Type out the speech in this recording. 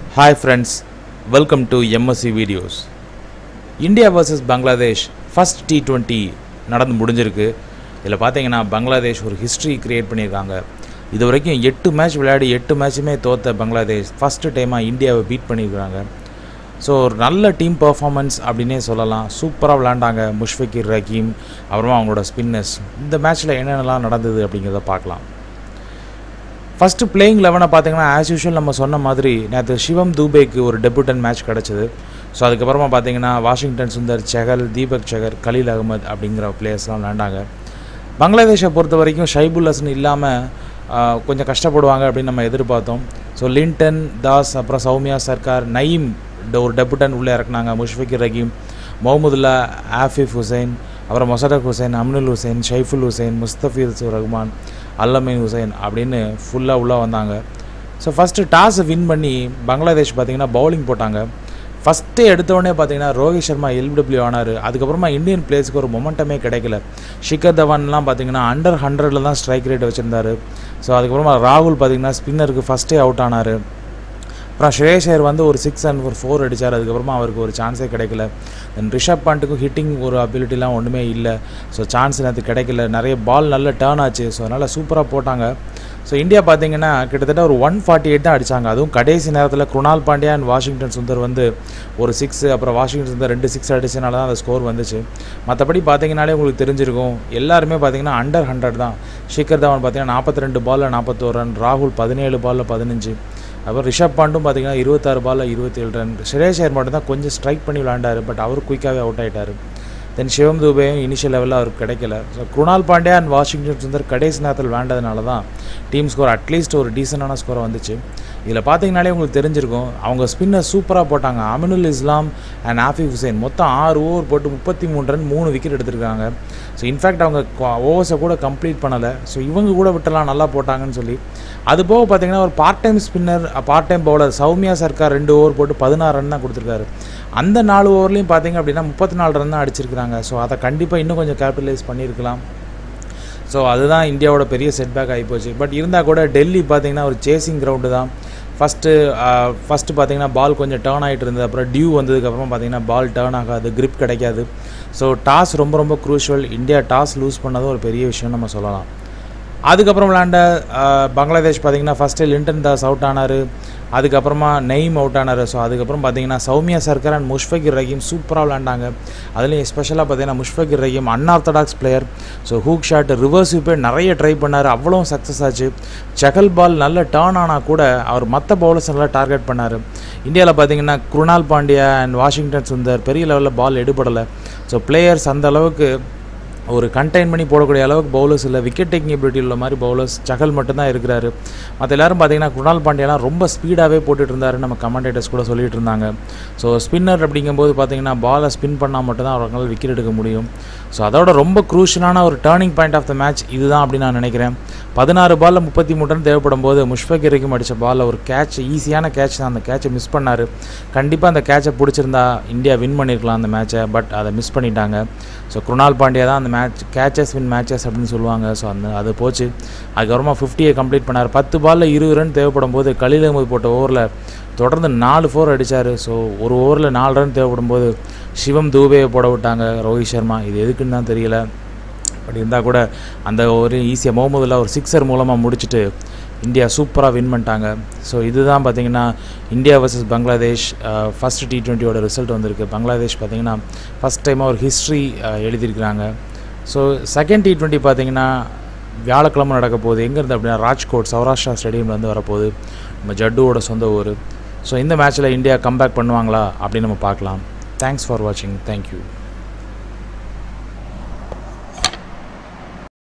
hi friends welcome to MSC videos India vs Bangladesh first T twenty நடந்து முடிஞ்சிருக்கு இதில் பார்த்தீங்கன்னா பங்களாதேஷ் ஒரு ஹிஸ்ட்ரி கிரியேட் பண்ணியிருக்காங்க இது வரைக்கும் எட்டு மேட்ச் விளையாடி எட்டு மேட்சுமே தோத்த பங்களாதேஷ் ஃபஸ்ட்டு டைமாக இந்தியாவை பீட் பண்ணியிருக்காங்க ஸோ ஒரு நல்ல டீம் பர்ஃபார்மன்ஸ் அப்படின்னே சொல்லலாம் சூப்பராக விளையாண்டாங்க முஷ்ஃபிகிர் ரஹீம் அப்புறமா அவங்களோட ஸ்பின்னர்ஸ் இந்த மேட்ச்சில் என்னென்னலாம் நடந்தது அப்படிங்கிறத பார்க்கலாம் ஃபஸ்ட்டு பிளேயிங் லெவனை பார்த்தீங்கன்னா ஆஸ் யூஷுவல் நம்ம சொன்ன மாதிரி நேற்று சிவம் தூபேக்கு ஒரு டெபுட்டன் மேட்ச் கிடச்சிது ஸோ அதுக்கப்புறமா பார்த்தீங்கன்னா வாஷிங்டன் சுந்தர் செகல் தீபக் செகர் கலீல் அகமது அப்படிங்கிற பிளேயர்ஸ்லாம் விளையாண்டாங்க பங்களாதேஷை பொறுத்த வரைக்கும் ஷைபுல் ஹசன் இல்லாமல் கொஞ்சம் கஷ்டப்படுவாங்க அப்படின்னு நம்ம எதிர்பார்த்தோம் ஸோ லிண்டன் தாஸ் அப்புறம் சௌமியா சர்க்கார் நயீம் ட- ஒரு டெபுட்டன் உள்ளே இறக்குனாங்க முஷ்ஃபிகர் ரஹீம் முகமதுல்லா ஆஃபிஃப் ஹுசைன் அப்புறம் மொசடக் ஹுசைன் அம்னுல் ஹுசைன் ஷைஃபுல் ஹுசைன் முஸ்தபீர் ரஹ்மான் அல்லமீன் ஹுசைன் அப்படின்னு ஃபுல்லாக உள்ளே வந்தாங்க ஸோ ஃபஸ்ட்டு டாஸை வின் பண்ணி பங்களாதேஷ் பார்த்தீங்கன்னா பவுலிங் போட்டாங்க ஃபஸ்ட்டு எடுத்தோடனே பார்த்தீங்கன்னா ரோஹித் சர்மா எல்பிடபிள்யூ ஆனார் அதுக்கப்புறமா இந்தியன் பிளேயர்ஸ்க்கு ஒரு மொமெண்டமே கிடைக்கல ஷிகர் தவான்லாம் பார்த்தீங்கன்னா அண்டர் ஹண்ட்ரடில் தான் ஸ்ட்ரைக் ரேட் வச்சுருந்தாரு ஸோ அதுக்கப்புறமா ராகுல் பார்த்தீங்கன்னா ஸ்பின்னருக்கு ஃபஸ்ட்டே அவுட் ஆனார் அப்புறம் ஸ்ரேஷ் ஐயர் வந்து ஒரு சிக்ஸ் அண்ட் ஒரு ஃபோர் அடித்தார் அதுக்கப்புறமா அவருக்கு ஒரு சான்ஸே கிடைக்கல தென் ரிஷப் பாண்ட்டுக்கும் ஹிட்டிங் ஒரு அபிலிட்டிலாம் ஒன்றுமே இல்லை ஸோ சான்ஸ் நேற்று கிடைக்கல நிறைய பால் நல்ல டேர்ன் ஆச்சு ஸோ அதனால் சூப்பராக போட்டாங்க ஸோ இந்தியா பார்த்தீங்கன்னா கிட்டத்தட்ட ஒரு ஒன் ஃபார்ட்டி எயிட் தான் அடித்தாங்க அதுவும் கடைசி நேரத்தில் குணால் பாண்டியா அண்ட் வாஷிங்டன் சுந்தர் வந்து ஒரு சிக்ஸ் அப்புறம் வாஷிங்டன் சுந்தர் ரெண்டு சிக்ஸ் அடிச்சனால தான் அந்த ஸ்கோர் வந்துச்சு மற்றபடி பார்த்தீங்கனாலே உங்களுக்கு தெரிஞ்சிருக்கும் எல்லாருமே பார்த்தீங்கன்னா அண்டர் ஹண்ட்ரட் தான் ஷிகர் தவான் பார்த்தீங்கன்னா நாற்பத்தி ரெண்டு பாலில் நாற்பத்தோரு ரன் ராகுல் பதினேழு பாலில் பதினஞ்சு அப்புறம் ரிஷப் பாண்டும் பார்த்தீங்கன்னா இருபத்தாறு பாலில் இருபத்தேழு ரன் சுரேஷ் ஐயர் மட்டும் தான் கொஞ்சம் ஸ்ட்ரைக் பண்ணி விளாண்டாரு பட் அவர் குயிக்காகவே அவுட் ஆயிட்டாரு தென் சிவம் தூபேயும் இனிஷியல் லெவலில் அவருக்கு கிடைக்கல ஸோ குணால் பாண்டியா அண்ட் வாஷிங்டன் சுந்தர் கடைசி நேரத்தில் விளையாண்டதுனால தான் டீம் ஸ்கோர் அட்லீஸ்ட் ஒரு டீசெண்டான ஸ்கோரை வந்துச்சு இதில் பார்த்தீங்கனாலே உங்களுக்கு தெரிஞ்சிருக்கும் அவங்க ஸ்பின்னர் சூப்பராக போட்டாங்க அமினுல் இஸ்லாம் அண்ட் ஆஃபிப் ஹுசைன் மொத்தம் ஆறு ஓவர் போட்டு முப்பத்தி மூணு ரன் மூணு விக்கெட் எடுத்திருக்காங்க ஸோ இன்ஃபேக்ட் அவங்க ஓவர்ஸை கூட கம்ப்ளீட் பண்ணலை ஸோ இவங்க கூட விட்டலாம் நல்லா போட்டாங்கன்னு சொல்லி அது போக பார்த்தீங்கன்னா ஒரு part time spinner part time bowler Soumya Sarkar ரெண்டு ஓவர் போட்டு பதினாறு ரன் தான் கொடுத்துருக்காரு அந்த நாலு ஓவர்லையும் பார்த்தீங்க அப்படின்னா முப்பத்தி நாலு ரன் தான் அடிச்சிருக்காங்க ஸோ அதை கண்டிப்பாக இன்னும் கொஞ்சம் கேபிட்டலைஸ் பண்ணியிருக்கலாம் ஸோ அதுதான் இந்தியாவோட பெரிய செட்பேக் ஆகிப்போச்சு பட் இருந்தால் கூட டெல்லி பார்த்தீங்கன்னா ஒரு சேசிங் கிரவுண்டு தான் ஃபஸ்ட்டு ஃபஸ்ட்டு பார்த்தீங்கன்னா பால் கொஞ்சம் டேர்ன் ஆகிட்டு இருந்தது அப்புறம் டியூ வந்ததுக்கப்புறம் பார்த்தீங்கன்னா பால் டேர்ன் ஆகாது grip கிடைக்காது ஸோ டாஸ் ரொம்ப ரொம்ப க்ரூஷுவல் இந்தியா டாஸ் லூஸ் பண்ணதும் ஒரு பெரிய விஷயம் நம்ம சொல்லலாம் அதுக்கப்புறம் விளாண்ட ஆஹ், பங்களாதேஷ் பார்த்தீங்கன்னா ஃபஸ்ட்டு லிண்டன் தாஸ் அவுட் ஆனார் அதுக்கப்புறமா நெய்ம் அவுட் ஆனார் ஸோ அதுக்கப்புறம் பார்த்தீங்கன்னா சௌமியா சர்க்கர் அண்ட் முஷ்ஃபகிர் ரஹீம் சூப்பராக விளாண்டாங்க அதுலேயும் எஸ்பெஷலாக பார்த்தீங்கன்னா Mushfiqur Rahim unorthodox player so hook shot reverse sweep நிறைய ட்ரை பண்ணார் அவ்வளோ சக்ஸஸ் ஆச்சு செகல் பால் நல்ல டேர்ன் ஆனால் கூட அவர் மற்ற பவுலர்ஸ் நல்லா டார்கெட் பண்ணார் இந்தியாவில் பார்த்தீங்கன்னா குருணால் பாண்டியா அண்ட் வாஷிங்டன் சுந்தர் பெரிய லெவலில் பால் எடுபடலை ஸோ பிளேயர்ஸ் அந்த அளவுக்கு ஒரு கண்டெயின் பண்ணி போடக்கூடிய அளவுக்கு பவுலர்ஸ் இல்லை விக்கெட் டேக்கிங் எபிலிட்டி உள்ள மாதிரி பவுலர்ஸ் சகல் மட்டும்தான் இருக்கிறாரு மற்ற எல்லாரும் பார்த்தீங்கன்னா குணால் பாண்டியாலாம் ரொம்ப ஸ்பீடாகவே போட்டுட்டு இருந்தாரு நம்ம கமெண்டேட்டர்ஸ் கூட சொல்லிட்டு இருந்தாங்க ஸோ ஸ்பின்னர் அப்படிங்கும்போது பார்த்தீங்கன்னா பாலை ஸ்பின் பண்ணால் மட்டும்தான் அவரால் விக்கெட் எடுக்க முடியும் ஸோ அதோட ரொம்ப க்ரூஷியலான ஒரு turning point of the match இதுதான் அப்படின்னு நான் நினைக்கிறேன் பதினாறு பாலில் முப்பத்தி மூணு ரன் தேவைப்படும் போது முஷ்ஃபக் இறக்கும் அடித்த பாலில் ஒரு கேட்ச் ஈஸியான கேட்ச் தான் அந்த கேட்சை மிஸ் பண்ணார் கண்டிப்பாக அந்த கேட்சை பிடிச்சிருந்தா இந்தியா வின் பண்ணியிருக்கலாம் அந்த மேட்சை பட் அதை மிஸ் பண்ணிட்டாங்க ஸோ குருணால் பாண்டியா தான் அந்த மேட்ச் கேச்சஸ் வின் மேட்சஸ் அப்படின்னு சொல்லுவாங்க ஸோ அந்த அது போச்சு அதுக்கப்புறமா ஃபிஃப்டியை கம்ப்ளீட் பண்ணார் பத்து பாலில் இருபது ரன் தேவைப்படும் போது கலீல் அகமது போட்ட ஓவரில் தொடர்ந்து நாலு ஃபோர் அடித்தார் ஸோ ஒரு ஓவரில் நாலு ரன் தேவைப்படும் போது சிவம் தூபேயை போட விட்டாங்க ரோஹித் சர்மா இது எதுக்குன்னு தான் தெரியல பட் இருந்தால் கூட அந்த ஒரு ஈஸியாக முகமதுல்லா ஒரு சிக்ஸர் மூலமாக முடிச்சுட்டு இந்தியா சூப்பராக வின் பண்ணிட்டாங்க ஸோ இதுதான் பார்த்தீங்கன்னா India vs Bangladesh first T டுவெண்ட்டியோட ரிசல்ட் வந்திருக்கு பங்களாதேஷ் பார்த்தீங்கன்னா ஃபஸ்ட் டைமாக ஒரு ஹிஸ்ட்ரி எழுதியிருக்கிறாங்க ஸோ செகண்ட் டி டுவெண்ட்டி பார்த்தீங்கன்னா வியாழக்கிழமை நடக்க போகுது எங்கேருந்து அப்படின்னா ராஜ்கோட் சௌராஷ்டிரா ஸ்டேடியம்ல இருந்து வரப்போகுது நம்ம ஜட்டுவோட சொந்த ஊர் ஸோ இந்த மேட்ச்சில் இந்தியா கம்பேக் பண்ணுவாங்களா அப்படின்னு நம்ம பார்க்கலாம் தேங்க்ஸ் ஃபார் வாட்சிங் தேங்க்யூ